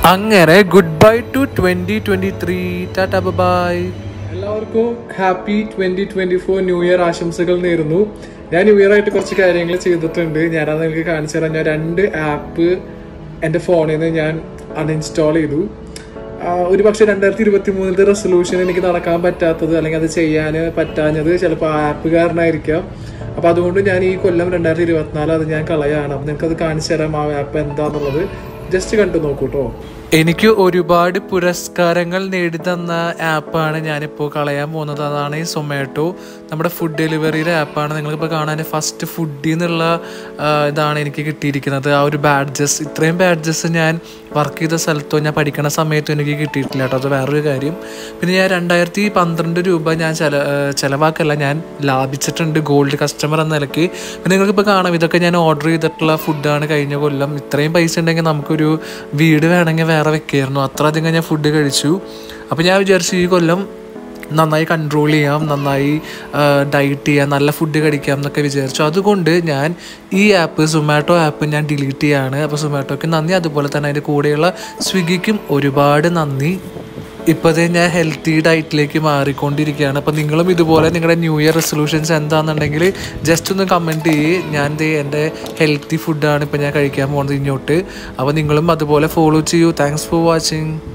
അങ്ങനെ good bye to twenty twenty three tata bye എല്ലാവർക്കും happy twenty twenty four new year ആശംസകൾ നേരുന്നു ഞാൻ ന്യൂ ഇയർ ആയിട്ട് കുറച്ച് കാര്യങ്ങൾ ചെയ്തിട്ടുണ്ട് ഞാനത് നിങ്ങൾക്ക് കാണിച്ചു തരാം ഞാൻ രണ്ട് ആപ്പ് എൻ്റെ ഫോണിൽ നിന്ന് ഞാൻ അൺഇൻസ്റ്റാൾ ചെയ്തു ആഹ് ഒരു പക്ഷേ രണ്ടായിരത്തി ഇരുപത്തി മൂന്നിലത്തെ റെസൊല്യൂഷൻ എനിക്ക് നടക്കാൻ പറ്റാത്തത് അല്ലെങ്കിൽ അത് ചെയ്യാൻ പറ്റാഞ്ഞത് ചിലപ്പോൾ ആ ആപ്പ് കാരണമായിരിക്കാം അപ്പോൾ അതുകൊണ്ട് ഞാൻ ഈ കൊല്ലം രണ്ടായിരത്തി ഇരുപത്തിനാല് അത് ഞാൻ കളയാണ് അപ്പം നിങ്ങൾക്കത് കാണിച്ചു തരാം ആ ആപ്പ് എന്താണെന്നുള്ളത് ജസ്റ്റ് കണ്ടു നോക്കൂ കേട്ടോ എനിക്ക് ഒരുപാട് പുരസ്കാരങ്ങൾ നേടിത്തന്ന ആപ്പാണ് ഞാനിപ്പോൾ കളയാൻ പോകുന്നത് അതാണ് ഈ സൊമാറ്റോ നമ്മുടെ ഫുഡ് ഡെലിവറിയുടെ ആപ്പാണ് നിങ്ങൾക്കിപ്പോൾ കാണാൻ ഫസ്റ്റ് ഫുഡിൽ നിന്നുള്ള ആ, ഇതാണ് എനിക്ക് കിട്ടിയിരിക്കുന്നത് ആ ഒരു ബാഡ്ജസ് ഇത്രയും ബാഡ്ജസ് ഞാൻ വർക്ക് ചെയ്ത സ്ഥലത്തോ ഞാൻ പഠിക്കുന്ന സമയത്തോ എനിക്ക് കിട്ടിയിട്ടില്ല കേട്ടോ അത് വേറൊരു കാര്യം പിന്നെ ഞാൻ രണ്ടായിരത്തി പന്ത്രണ്ട് രൂപ ഞാൻ ചില ആ, ചിലവാക്കല്ല ഞാൻ ലാഭിച്ചിട്ടുണ്ട് ഗോൾഡ് കസ്റ്റമർ എന്ന നിലയ്ക്ക് പിന്നെ നിങ്ങൾക്കിപ്പോൾ കാണാം ഇതൊക്കെ ഞാൻ ഓർഡർ ചെയ്തിട്ടുള്ള ഫുഡാണ് കഴിഞ്ഞ കൊല്ലം ഇത്രയും പൈസ ഉണ്ടെങ്കിൽ നമുക്കൊരു വീട് വേണമെങ്കിൽ വേറെ വെക്കായിരുന്നു അത്ര അധികം ഞാൻ ഫുഡ് കഴിച്ചു അപ്പോൾ ഞാൻ വിചാരിച്ചു ഈ കൊല്ലം നന്നായി കൺട്രോൾ ചെയ്യാം നന്നായി ഡയറ്റ് ചെയ്യാം നല്ല ഫുഡ് കഴിക്കാം എന്നൊക്കെ വിചാരിച്ചു അതുകൊണ്ട് ഞാൻ ഈ ആപ്പ് സൊമാറ്റോ ആപ്പ് ഞാൻ ഡിലീറ്റ് ചെയ്യാണ് അപ്പോൾ സൊമാറ്റോയ്ക്ക് നന്ദി അതുപോലെ തന്നെ അതിൻ്റെ കൂടെയുള്ള സ്വിഗ്ഗിക്കും ഒരുപാട് നന്ദി ഇപ്പോഴത്തെ ഞാൻ ഹെൽത്തി ഡയറ്റിലേക്ക് മാറിക്കൊണ്ടിരിക്കുകയാണ് അപ്പോൾ നിങ്ങളും ഇതുപോലെ നിങ്ങളുടെ ന്യൂ ഇയർ റെസൊല്യൂഷൻസ് എന്താണെന്നുണ്ടെങ്കിൽ ജസ്റ്റ് ഒന്ന് കമൻറ്റ് ചെയ്യ് ഞാൻ ദേ എൻ്റെ ഹെൽത്തി ഫുഡാണ് ഇപ്പോൾ ഞാൻ കഴിക്കാൻ പോകുന്നത് ഇങ്ങോട്ട് അപ്പോൾ നിങ്ങളും അതുപോലെ ഫോളോ ചെയ്യൂ താങ്ക്സ് ഫോർ വാച്ചിങ്